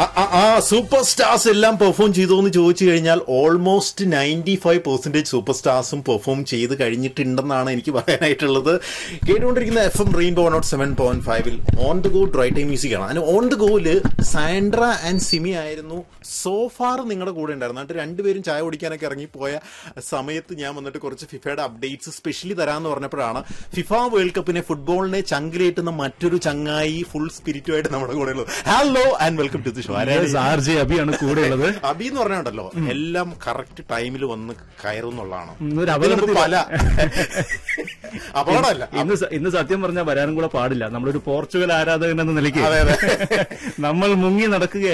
ആ- ആ- ആ സൂപ്പർ സ്റ്റാർസ് എല്ലാം പെർഫോം ചെയ്തു എന്ന് ചോദിച്ചു കഴിഞ്ഞാൽ almost ninety five percentage super സ്റ്റാർസും പെർഫോം ചെയ്ത് കഴിഞ്ഞിട്ടുണ്ടെന്നാണ് എനിക്ക് പറയാനായിട്ടുള്ളത് കേട്ടുകൊണ്ടിരിക്കുന്ന F M rainbow nought seven point ഫൈവിൽ on the go drive time music ആണ് അതിന് ഓൺ ദ ഗോയില് സാൻഡ്ര ആൻഡ് സിമി ആയിരുന്നു സോ ഫാർ നിങ്ങളുടെ കൂടെ ഉണ്ടായിരുന്നു എന്നിട്ട് രണ്ടുപേരും ചായ കുടിക്കാനൊക്കെ ഇറങ്ങിപ്പോയ സമയത്ത് ഞാൻ വന്നിട്ട് കുറച്ച് ഫിഫയുടെ അപ്ഡേറ്റ്സ് സ്പെഷ്യലി തരാമെന്ന് പറഞ്ഞപ്പോഴാണ് ഫിഫ വേൾഡ് കപ്പിനെ ഫുട്ബോളിനെ ചങ്കിലേറ്റുന്ന മറ്റൊരു ചങ്ങായി ഫുൾ സ്പിരിറ്റുമായിട്ട് നമ്മുടെ കൂടെ ഉള്ളത് hello and welcome to the show R J അബിയാണ് കൂടെ ഉള്ളത് അബി എന്ന് പറഞ്ഞുണ്ടല്ലോ എല്ലാം കറക്റ്റ് ടൈമിൽ വന്ന് കയറും എന്നുള്ളതാണ് ഉം, ഒരു ഇതിന് മുമ്പ് അപകടത്തിൽ- പല അപകടമല്ല ഇന്ന് സ- ഇന്ന് സത്യം പറഞ്ഞാൽ വരാനും കൂടെ പാടില്ല നമ്മളൊരു പോർച്ചുഗൽ ആരാധകൻ എന്ന നിലയ്ക്ക് അതെ, അതെ. നമ്മൾ മുങ്ങി നടക്കുക